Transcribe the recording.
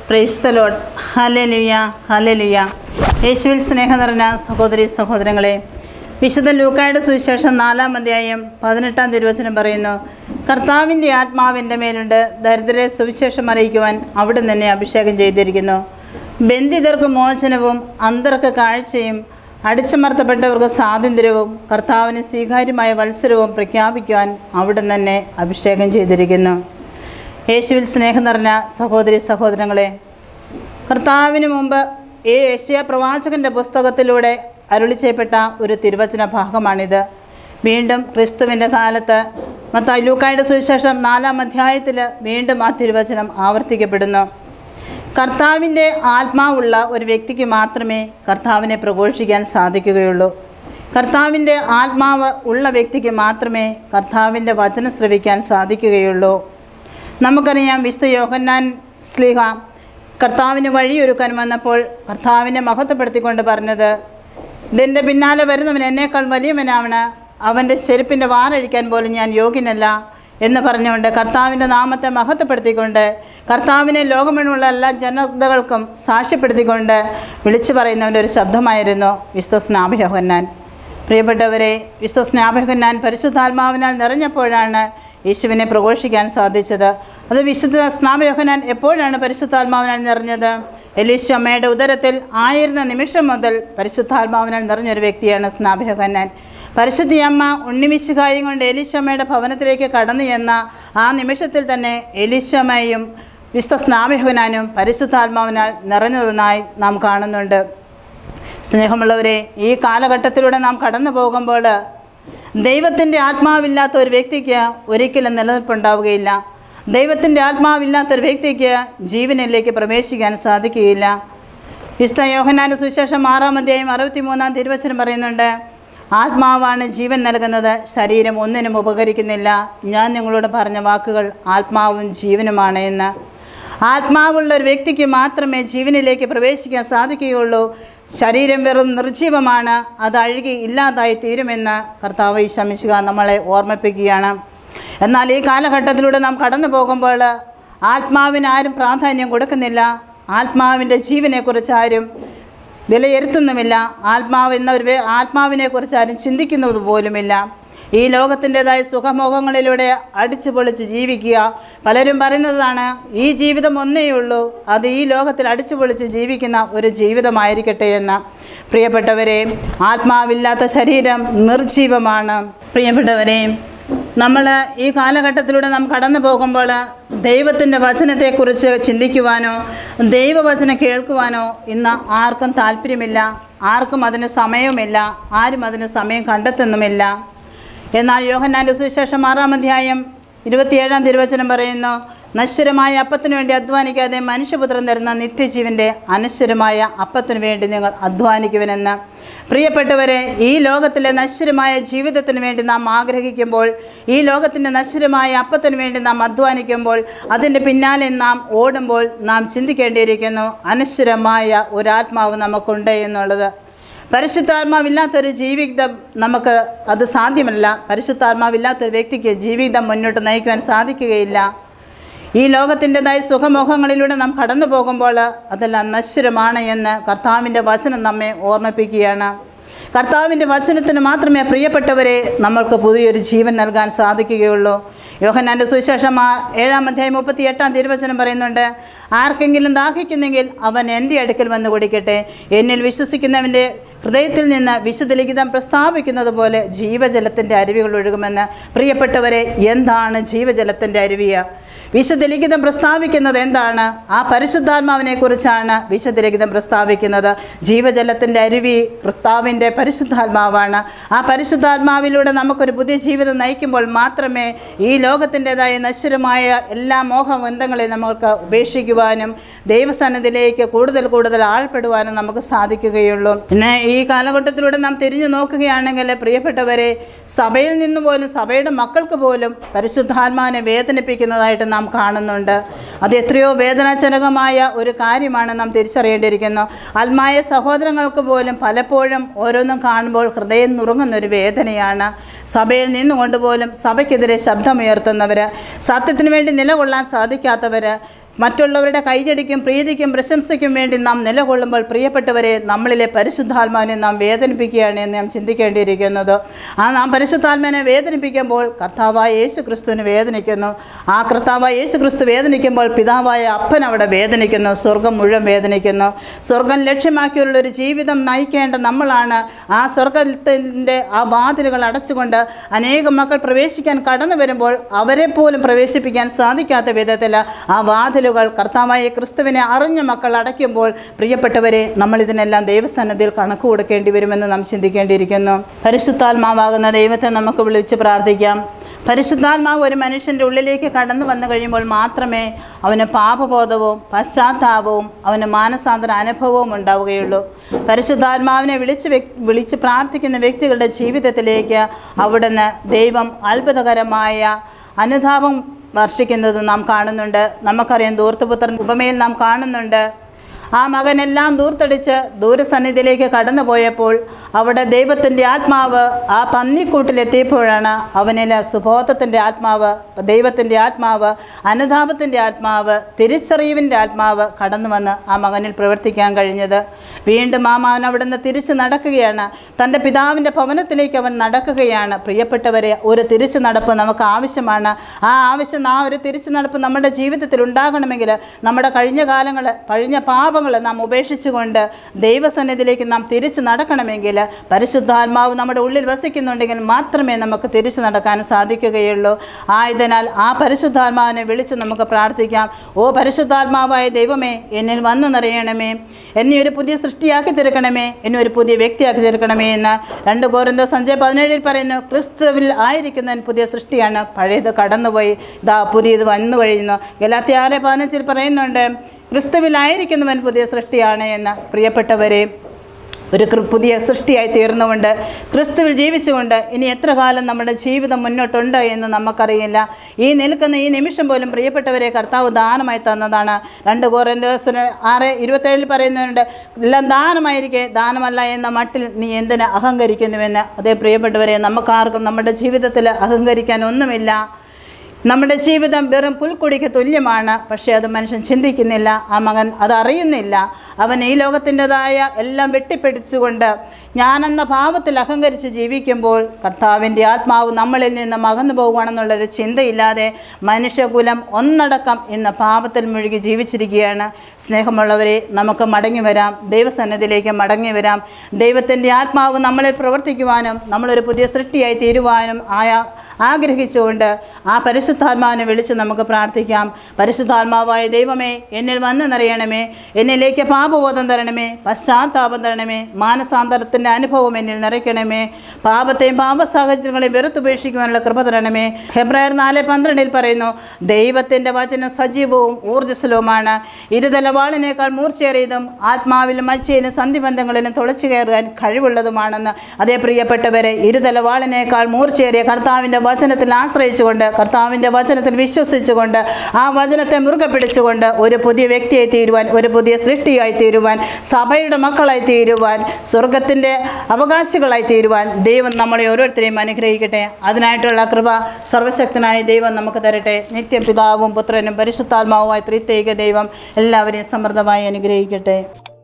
praise the Lord ഹലലുയ ഹലലുയ യേശുവിൽ സ്നേഹം നിറഞ്ഞ സഹോദരി സഹോദരങ്ങളെ വിശുദ്ധ ലൂക്കായുടെ സുവിശേഷം നാലാം അധ്യായം പതിനെട്ടാം തിരുവചനം പറയുന്നു കർത്താവിൻ്റെ ആത്മാവിൻ്റെ മേലുണ്ട് ദരിദ്രരെ സുവിശേഷം അറിയിക്കുവാൻ അവിടെ തന്നെ അഭിഷേകം ചെയ്തിരിക്കുന്നു ബന്ധിതർക്ക് മോചനവും അന്തർക്ക് കാഴ്ചയും അടിച്ചമർത്തപ്പെട്ടവർക്ക് സ്വാതന്ത്ര്യവും കർത്താവിന് സ്വീകാര്യമായ മത്സരവും പ്രഖ്യാപിക്കുവാൻ അവിടെ തന്നെ അഭിഷേകം ചെയ്തിരിക്കുന്നു യേശുവിൽ സ്നേഹം നിറഞ്ഞ സഹോദരി സഹോദരങ്ങളെ കർത്താവിന് മുമ്പ് ഈ ഏഷ്യ പ്രവാചകൻ്റെ പുസ്തകത്തിലൂടെ അരുളി ചെയ്യപ്പെട്ട ഒരു തിരുവചന ഭാഗമാണിത് വീണ്ടും ക്രിസ്തുവിൻ്റെ കാലത്ത് മത്തായി ലൂക്കായുടെ സുവിശേഷം നാലാം അധ്യായത്തിൽ വീണ്ടും ആ തിരുവചനം ആവർത്തിക്കപ്പെടുന്നു കർത്താവിൻ്റെ ആത്മാവുള്ള ഒരു വ്യക്തിക്ക് മാത്രമേ കർത്താവിനെ പ്രഘോഷിക്കാൻ സാധിക്കുകയുള്ളൂ കർത്താവിൻ്റെ ആത്മാവ് ഉള്ള വ്യക്തിക്ക് മാത്രമേ കർത്താവിൻ്റെ വചനം ശ്രവിക്കാൻ സാധിക്കുകയുള്ളൂ നമുക്കറിയാം വിശുദ്ധ യോഹന്നാൻ സ്ലിഹ കർത്താവിന് വഴിയൊരുക്കാൻ വന്നപ്പോൾ കർത്താവിനെ മഹത്വപ്പെടുത്തിക്കൊണ്ട് പറഞ്ഞത് ഇതിൻ്റെ പിന്നാലെ വരുന്നവൻ എന്നേക്കാൾ വലിയവനാണ് അവൻ്റെ ചെരുപ്പിൻ്റെ വാറഴിക്കാൻ പോലും ഞാൻ യോഗ്യനല്ല എന്ന് പറഞ്ഞുകൊണ്ട് കർത്താവിൻ്റെ നാമത്തെ മഹത്വപ്പെടുത്തിക്കൊണ്ട് കർത്താവിനെ ലോകമെന്നുള്ള എല്ലാ ജനതകൾക്കും സാക്ഷ്യപ്പെടുത്തിക്കൊണ്ട് വിളിച്ചു പറയുന്നവൻ്റെ ഒരു ശബ്ദമായിരുന്നു വിശുദ്ധ സ്നാപയോഹന്നാൻ പ്രിയപ്പെട്ടവരെ വിശുദ്ധ സ്നാപകന്നാൻ പരിശുദ്ധാത്മാവിനാൽ നിറഞ്ഞപ്പോഴാണ് യേശുവിനെ പ്രഘോഷിക്കാൻ സാധിച്ചത് അത് വിശുദ്ധ സ്നാപയോഹനാൻ എപ്പോഴാണ് പരിശുദ്ധാത്മാവിനാൽ നിറഞ്ഞത് എലീശ അമ്മയുടെ ഉദരത്തിൽ ആയിരുന്ന നിമിഷം മുതൽ പരിശുദ്ധാത്മാവിനാൽ നിറഞ്ഞൊരു വ്യക്തിയാണ് സ്നാപയോഹന്നാൻ പരിശുദ്ധി അമ്മ ഉണ്ണിമിശുകായും കൊണ്ട് എലീശമ്മയുടെ ഭവനത്തിലേക്ക് കടന്നു ചെന്ന ആ നിമിഷത്തിൽ തന്നെ എലീശമ്മയും വിശുദ്ധ സ്നാപയോഹനാനും പരിശുദ്ധാത്മാവിനാൽ നിറഞ്ഞതെന്നായി നാം കാണുന്നുണ്ട് സ്നേഹമുള്ളവരെ ഈ കാലഘട്ടത്തിലൂടെ നാം കടന്നു പോകുമ്പോൾ ദൈവത്തിൻ്റെ ആത്മാവില്ലാത്ത ഒരു വ്യക്തിക്ക് ഒരിക്കലും നിലനിൽപ്പുണ്ടാവുകയില്ല ദൈവത്തിൻ്റെ ആത്മാവില്ലാത്ത ഒരു വ്യക്തിക്ക് ജീവനിലേക്ക് പ്രവേശിക്കാൻ സാധിക്കുകയില്ല വിശുദ്ധ യോഹനാൻ്റെ സുവിശേഷം ആറാം അധ്യായം അറുപത്തി മൂന്നാം തിരുവചനം പറയുന്നുണ്ട് ആത്മാവാണ് ജീവൻ നൽകുന്നത് ശരീരം ഒന്നിനും ഉപകരിക്കുന്നില്ല ഞാൻ നിങ്ങളോട് പറഞ്ഞ വാക്കുകൾ ആത്മാവും ജീവനുമാണ് എന്ന് ആത്മാവുള്ള ഒരു വ്യക്തിക്ക് മാത്രമേ ജീവനിലേക്ക് പ്രവേശിക്കാൻ സാധിക്കുകയുള്ളൂ ശരീരം വെറും നിർജീവമാണ് അത് അഴുകി ഇല്ലാതായി തീരുമെന്ന് കർത്താവ് ശമിച്ചുക നമ്മളെ ഓർമ്മിപ്പിക്കുകയാണ് എന്നാൽ ഈ കാലഘട്ടത്തിലൂടെ നാം കടന്നു പോകുമ്പോൾ ആത്മാവിന് ആരും പ്രാധാന്യം കൊടുക്കുന്നില്ല ആത്മാവിൻ്റെ ജീവനെക്കുറിച്ച് ആരും വിലയിരുത്തുന്നുമില്ല ആത്മാവ് എന്ന ഒരു വേ- ആത്മാവിനെക്കുറിച്ച് ആരും ചിന്തിക്കുന്നത് പോലുമില്ല ഈ ലോകത്തിൻ്റെതായ സുഖമോഹങ്ങളിലൂടെ അടിച്ചു പൊളിച്ച് ജീവിക്കുക പലരും പറയുന്നതാണ് ഈ ജീവിതം ഒന്നേ ഉള്ളൂ അത് ഈ ലോകത്തിൽ അടിച്ചു പൊളിച്ച് ജീവിക്കുന്ന ഒരു ജീവിതമായിരിക്കട്ടെ എന്ന് പ്രിയപ്പെട്ടവരെ ആത്മാവില്ലാത്ത ശരീരം നിർജീവമാണ് പ്രിയപ്പെട്ടവരെ നമ്മൾ ഈ കാലഘട്ടത്തിലൂടെ നാം കടന്നു പോകുമ്പോൾ ദൈവത്തിൻ്റെ വചനത്തെക്കുറിച്ച് ചിന്തിക്കുവാനോ ദൈവവചനം കേൾക്കുവാനോ ഇന്ന് ആർക്കും താല്പര്യമില്ല ആർക്കും അതിന് സമയവുമില്ല ആരും അതിന് സമയം കണ്ടെത്തുന്നുമില്ല എന്നാൽ യോഹന്നാൻ്റെ സുവിശേഷം ആറാം അധ്യായം ഇരുപത്തിയേഴാം തിരുവചനം പറയുന്നു നശ്വരമായ അപ്പത്തിനു വേണ്ടി അധ്വാനിക്കാതെ മനുഷ്യപുത്രൻ തരുന്ന നിത്യജീവൻ്റെ അനശ്വരമായ അപ്പത്തിനു വേണ്ടി നിങ്ങൾ അധ്വാനിക്കുവനെന്ന് പ്രിയപ്പെട്ടവരെ ഈ ലോകത്തിലെ നശ്വരമായ ജീവിതത്തിന് വേണ്ടി നാം ആഗ്രഹിക്കുമ്പോൾ ഈ ലോകത്തിൻ്റെ നശ്വരമായ അപ്പത്തിനു വേണ്ടി നാം അധ്വാനിക്കുമ്പോൾ അതിൻ്റെ പിന്നാലെ നാം ഓടുമ്പോൾ നാം ചിന്തിക്കേണ്ടിയിരിക്കുന്നു അനശ്വരമായ ഒരാത്മാവ് നമുക്കുണ്ട് എന്നുള്ളത് പരിശുദ്ധാത്മാവില്ലാത്തൊരു ജീവിതം നമുക്ക് അത് സാധ്യമല്ല പരിശുദ്ധാത്മാവില്ലാത്തൊരു വ്യക്തിക്ക് ജീവിതം മുന്നോട്ട് നയിക്കുവാൻ സാധിക്കുകയില്ല ഈ ലോകത്തിൻ്റെതായ സുഖമോഹങ്ങളിലൂടെ നാം കടന്നു പോകുമ്പോൾ അതെല്ലാം നശ്വരമാണ് എന്ന് കർത്താവിൻ്റെ വചനം നമ്മെ ഓർമ്മിപ്പിക്കുകയാണ് കർത്താവിൻ്റെ വചനത്തിന് മാത്രമേ പ്രിയപ്പെട്ടവരെ നമ്മൾക്ക് പുതിയൊരു ജീവൻ നൽകാൻ സാധിക്കുകയുള്ളൂ യോഹന്നാൻ്റെ സുവിശേഷം ആ ഏഴാം അധ്യായം മുപ്പത്തി എട്ടാം തിരുവചനം പറയുന്നുണ്ട് ആർക്കെങ്കിലും ദാഹിക്കുന്നെങ്കിൽ അവൻ എൻ്റെ അടുക്കൽ വന്ന് കുടിക്കട്ടെ എന്നിൽ വിശ്വസിക്കുന്നവൻ്റെ ഹൃദയത്തിൽ നിന്ന് വിശുദ്ധ ലിഖിതം പ്രസ്താവിക്കുന്നത് പോലെ ജീവജലത്തിൻ്റെ അരുവികൾ ഒഴുകുമെന്ന് പ്രിയപ്പെട്ടവരെ എന്താണ് ജീവജലത്തിൻ്റെ അരുവിയ വിശുദ്ധ ലിഖിതം പ്രസ്താവിക്കുന്നത് എന്താണ് ആ പരിശുദ്ധാത്മാവിനെ കുറിച്ചാണ് വിശുദ്ധ ലിഖിതം പ്രസ്താവിക്കുന്നത് ജീവജലത്തിൻ്റെ അരുവി കർത്താവിൻ്റെ പരിശുദ്ധാത്മാവാണ് ആ പരിശുദ്ധാത്മാവിലൂടെ നമുക്കൊരു പുതിയ ജീവിതം നയിക്കുമ്പോൾ മാത്രമേ ഈ ലോകത്തിൻ്റെതായ നശ്വരമായ എല്ലാ മോഹബന്ധങ്ങളെ നമുക്ക് ഉപേക്ഷിക്കുവാനും ദൈവസന്നിധിയിലേക്ക് കൂടുതൽ കൂടുതൽ ആൾപ്പെടുവാനും നമുക്ക് സാധിക്കുകയുള്ളൂ പിന്നെ ഈ കാലഘട്ടത്തിലൂടെ നാം തിരിഞ്ഞു നോക്കുകയാണെങ്കിൽ പ്രിയപ്പെട്ടവരെ സഭയിൽ നിന്ന് പോലും സഭയുടെ മക്കൾക്ക് പോലും പരിശുദ്ധാത്മാവിനെ വേദനിപ്പിക്കുന്നതായിട്ട് നാം കാണുന്നുണ്ട് അത് എത്രയോ വേദനാജനകമായ ഒരു കാര്യമാണ് നാം തിരിച്ചറിയേണ്ടിയിരിക്കുന്നു ആത്മായ സഹോദരങ്ങൾക്ക് പോലും പലപ്പോഴും ഓരോന്നും കാണുമ്പോൾ ഹൃദയം നുറുങ്ങുന്ന ഒരു വേദനയാണ് സഭയിൽ നിന്നുകൊണ്ട് പോലും സഭയ്ക്കെതിരെ ശബ്ദമുയർത്തുന്നവർ സത്യത്തിന് വേണ്ടി നിലകൊള്ളാൻ സാധിക്കാത്തവർ മറ്റുള്ളവരുടെ കൈയടിക്കും പ്രീതിക്കും പ്രശംസയ്ക്കും വേണ്ടി നാം നിലകൊള്ളുമ്പോൾ പ്രിയപ്പെട്ടവരെ നമ്മളിലെ പരിശുദ്ധാത്മാവിനെ നാം വേദനിപ്പിക്കുകയാണ് എന്ന് നാം ചിന്തിക്കേണ്ടിയിരിക്കുന്നത് ആ നാം പരിശുദ്ധാത്മാവിനെ വേദനിപ്പിക്കുമ്പോൾ കർത്താവായ യേശു ക്രിസ്തുവിന് വേദനിക്കുന്നു ആ കർത്താവായ യേശു ക്രിസ്തു വേദനിക്കുമ്പോൾ പിതാവായ അപ്പൻ അവിടെ വേദനിക്കുന്നു സ്വർഗം മുഴുവൻ വേദനിക്കുന്നു സ്വർഗം ലക്ഷ്യമാക്കിയുള്ള ഒരു ജീവിതം നയിക്കേണ്ട നമ്മളാണ് ആ സ്വർഗത്തിൻ്റെ ആ വാതിലുകൾ അടച്ചുകൊണ്ട് അനേകം മക്കൾ പ്രവേശിക്കാൻ കടന്നു വരുമ്പോൾ അവരെ പോലും പ്രവേശിപ്പിക്കാൻ സാധിക്കാത്ത വിധത്തിൽ ആ വാതിലുകൾ കർത്താവായ ക്രിസ്തുവിനെ അറിഞ്ഞ മക്കൾ അടയ്ക്കുമ്പോൾ പ്രിയപ്പെട്ടവരെ നമ്മൾ ഇതിനെല്ലാം ദൈവസന്നദ്ധിയിൽ കണക്ക് കൊടുക്കേണ്ടി വരുമെന്ന് നാം ചിന്തിക്കേണ്ടിയിരിക്കുന്നു പരിശുദ്ധാത്മാവാകുന്ന ദൈവത്തെ നമുക്ക് വിളിച്ച് പ്രാർത്ഥിക്കാം പരിശുദ്ധാത്മാവ് ഒരു മനുഷ്യൻ്റെ ഉള്ളിലേക്ക് കടന്നു വന്നു കഴിയുമ്പോൾ മാത്രമേ അവന് പാപബോധവും പശ്ചാത്താപവും അവന് മാനസാന്തര അനുഭവവും ഉണ്ടാവുകയുള്ളൂ പരിശുദ്ധാത്മാവിനെ വിളിച്ച് വ്യക്- വിളിച്ച് പ്രാർത്ഥിക്കുന്ന വ്യക്തികളുടെ ജീവിതത്തിലേക്ക് അവിടുന്ന് ദൈവം അത്ഭുതകരമായ അനുതാപം വർഷിക്കുന്നത് നാം കാണുന്നുണ്ട് നമുക്കറിയാം ദൂർത്തുപുത്രൻ ഉപമയിൽ നാം കാണുന്നുണ്ട് ആ മകനെല്ലാം ദൂർത്തടിച്ച് ദൂരസന്നിധിയിലേക്ക് കടന്നു പോയപ്പോൾ അവിടെ ദൈവത്തിൻ്റെ ആത്മാവ് ആ പന്നിക്കൂട്ടിലെത്തിയപ്പോഴാണ് അവനിൽ സുബോധത്തിൻ്റെ ആത്മാവ് ദൈവത്തിൻ്റെ ആത്മാവ് അനുതാപത്തിൻ്റെ ആത്മാവ് തിരിച്ചറിവിൻ്റെ ആത്മാവ് കടന്നു വന്ന് ആ മകനിൽ പ്രവർത്തിക്കാൻ കഴിഞ്ഞത് വീണ്ടും ആ മകൻ അവിടുന്ന് തിരിച്ച് നടക്കുകയാണ് തൻ്റെ പിതാവിൻ്റെ ഭവനത്തിലേക്ക് അവൻ നടക്കുകയാണ് പ്രിയപ്പെട്ടവരെ ഒരു തിരിച്ചു നടപ്പ് നമുക്ക് ആവശ്യമാണ് ആ ആവശ്യം ആ ഒരു തിരിച്ചു നടപ്പ് നമ്മുടെ ജീവിതത്തിൽ ഉണ്ടാകണമെങ്കിൽ നമ്മുടെ കഴിഞ്ഞ കാലങ്ങൾ കഴിഞ്ഞ പാപങ്ങൾ നാം ഉപേക്ഷിച്ചുകൊണ്ട് ദൈവസന്നിധിയിലേക്ക് നാം തിരിച്ചു നടക്കണമെങ്കിൽ പരിശുദ്ധാത്മാവ് നമ്മുടെ ഉള്ളിൽ വസിക്കുന്നുണ്ടെങ്കിൽ മാത്രമേ നമുക്ക് തിരിച്ചു നടക്കാൻ സാധിക്കുകയുള്ളൂ ആയതിനാൽ ആ പരിശുദ്ധാത്മാവിനെ വിളിച്ച് നമുക്ക് പ്രാർത്ഥിക്കാം ഓ പരിശുദ്ധാത്മാവായ ദൈവമേ എന്നിൽ വന്നു നിറയണമേ എന്നെ ഒരു പുതിയ സൃഷ്ടിയാക്കി തീർക്കണമേ എന്നെ ഒരു പുതിയ വ്യക്തിയാക്കി തീർക്കണമേ എന്ന് രണ്ട് കോരിന്തോ സഞ്ജയ് പതിനേഴിൽ പറയുന്നു ക്രിസ്തുവിൽ ആയിരിക്കുന്നവൻ പുതിയ സൃഷ്ടിയാണ് പഴയത് കടന്നുപോയി ഇതാ പുതിയത് വന്നു കഴിയുന്നു ഗലാത്തി ആറ് പതിനഞ്ചിൽ പറയുന്നുണ്ട് ക്രിസ്തുവിലായിരിക്കുന്നവൻ പുതിയ സൃഷ്ടിയാണ് എന്ന് പ്രിയപ്പെട്ടവരെ ഒരു കൃ- പുതിയ സൃഷ്ടിയായി തീർന്നുകൊണ്ട് ക്രിസ്തുവിൽ ജീവിച്ചുകൊണ്ട് ഇനി എത്ര കാലം നമ്മുടെ ജീവിതം മുന്നോട്ടുണ്ട് എന്ന് നമുക്കറിയില്ല ഈ നിൽക്കുന്ന ഈ നിമിഷം പോലും പ്രിയപ്പെട്ടവരെ കർത്താവ് ദാനമായി തന്നതാണ് രണ്ട് കോറിന്തോസിന് ആറ് ഇരുപത്തേഴിൽ പറയുന്നുണ്ട് എല്ലാം ദാനമായിരിക്കെ ദാനമല്ല എന്ന മട്ടിൽ നീ എന്തിന് അഹങ്കരിക്കുന്നുവെന്ന് അതേ പ്രിയപ്പെട്ടവരെ നമുക്കാർക്കും നമ്മുടെ ജീവിതത്തിൽ അഹങ്കരിക്കാൻ ഒന്നുമില്ല നമ്മുടെ ജീവിതം വെറും പുൽക്കൊടിക്ക് തുല്യമാണ് പക്ഷേ അത് മനുഷ്യൻ ചിന്തിക്കുന്നില്ല ആ മകൻ അത് അറിയുന്നില്ല അവൻ ഈ ലോകത്തിൻ്റെതായ എല്ലാം വെട്ടിപ്പിടിച്ചുകൊണ്ട് ഞാനെന്ന ഭാവത്തിൽ അഹങ്കരിച്ച് ജീവിക്കുമ്പോൾ കർത്താവിൻ്റെ ആത്മാവ് നമ്മളിൽ നിന്ന് മകന്നു പോകുകയാണെന്നുള്ളൊരു ചിന്തയില്ലാതെ മനുഷ്യകുലം ഒന്നടക്കം ഇന്ന് പാപത്തിൽ മുഴുകി ജീവിച്ചിരിക്കുകയാണ് സ്നേഹമുള്ളവരെ നമുക്ക് മടങ്ങി വരാം ദൈവസന്നിധിയിലേക്ക് മടങ്ങി വരാം ദൈവത്തിൻ്റെ ആത്മാവ് നമ്മളിൽ പ്രവർത്തിക്കുവാനും നമ്മളൊരു പുതിയ സൃഷ്ടിയായി തീരുവാനും ആയ ആഗ്രഹിച്ചുകൊണ്ട് ആ പരിശുദ്ധാത്മാവിനെ വിളിച്ച് നമുക്ക് പ്രാർത്ഥിക്കാം പരിശുദ്ധാത്മാവായ ദൈവമേ എന്നിൽ വന്ന് നിറയണമേ എന്നിലേക്ക് പാപബോധം തരണമേ പശ്ചാത്താപം തരണമേ മാനസാന്തരത്തിൻ്റെ അനുഭവം എന്നിൽ നിറയ്ക്കണമേ പാപത്തെയും പാപ സാഹചര്യങ്ങളെയും വെറുത്തുപേക്ഷിക്കുവാനുള്ള കൃപ തരണമേ ഹെബ്രായർ നാല് പന്ത്രണ്ടിൽ പറയുന്നു ദൈവത്തിൻ്റെ വചനം സജീവവും ഊർജ്ജസ്വലവുമാണ് ഇരുതലവാളിനേക്കാൾ മൂർച്ചയേറിയതും ആത്മാവിലും മച്ചയിലും സന്ധിബന്ധങ്ങളിലും തുളച്ചു കയറാൻ കഴിവുള്ളതുമാണെന്ന് അതേ പ്രിയപ്പെട്ടവരെ ഇരുതലവാളിനേക്കാൾ മൂർച്ചയേറിയ കർത്താവിൻ്റെ വചനത്തിൽ ആശ്രയിച്ചുകൊണ്ട് കർത്താവിൻ്റെ വചനത്തിൽ വിശ്വസിച്ചുകൊണ്ട് ആ വചനത്തെ മുറുകെ പിടിച്ചുകൊണ്ട് ഒരു പുതിയ വ്യക്തിയായി തീരുവാൻ ഒരു പുതിയ സൃഷ്ടിയായി തീരുവാൻ സഭയുടെ മക്കളായി തീരുവാൻ സ്വർഗത്തിൻ്റെ അവകാശികളായി തീരുവാൻ ദൈവം നമ്മളെ ഓരോരുത്തരെയും അനുഗ്രഹിക്കട്ടെ അതിനായിട്ടുള്ള കൃപ സർവശക്തനായ ദൈവം നമുക്ക് തരട്ടെ നിത്യപിതാവും പുത്രനും പരിശുദ്ധാത്മാവുമായ ത്രിത്യേക ദൈവം എല്ലാവരെയും സമൃദ്ധമായി അനുഗ്രഹിക്കട്ടെ